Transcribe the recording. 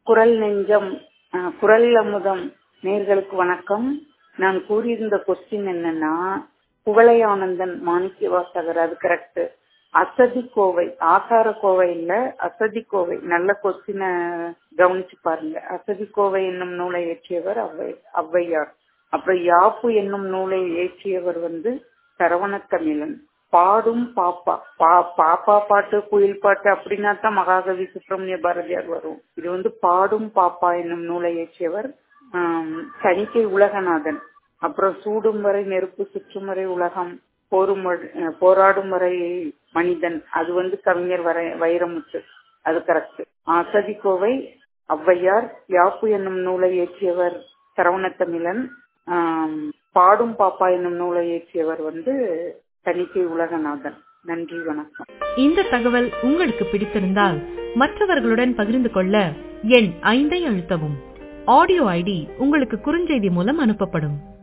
குரல் நெஞ்சம் அஹ், குரல் அமுதம் நேர்களுக்கு வணக்கம் நான் கூறியிருந்த கொஸ்டின் என்னன்னா புகழையானந்தன் மாணிக்க வாசகர் அது கரெக்ட் அசதி கோவை ஆசார கோவை இல்ல அசதி கோவை நல்ல கொஸ்டின கவனிச்சு பாருங்க அசதி கோவை என்னும் நூலை இயற்றியவர் அவ்வை ஔவையார் அப்புறம் யாப்பு என்னும் நூலை இயற்றியவர் வந்து சரவணத்தமிழன் பாடும் பாப்பா பா பாப்பா பாட்டு குயில் பாட்டு அப்படின்னா தான் மகாகவி சுப்பிரமணிய பாரதியார் வரும் இது வந்து பாடும் பாப்பா என்னும் நூலை இயற்றியவர் ஆம், தணிக்கை உலகநாதன் அப்புறம் சூடும் வரை நெருப்பு சுற்றும் வரை உலகம் போரும் வழி- அஹ், போராடும் வரை மனிதன் அது வந்து கவிஞர் வரை வைரமுத்து அது கரெக்ட் அசதி கோவை ஔவையார் யாப்பு என்னும் நூலை இயற்றியவர் சரவணத்தமிழன் ஆம், பாடும் பாப்பா என்னும் நூலை இயற்றியவர் வந்து தணிக்கை உலகநாதன் நன்றி வணக்கம் இந்த தகவல் உங்களுக்கு பிடித்திருந்தால் மற்றவர்களுடன் பகிர்ந்து கொள்ள எண் ஐந்தை அழுத்தவும் ஆடியோ ஐடி உங்களுக்கு குறுஞ்செய்தி மூலம் அனுப்பப்படும்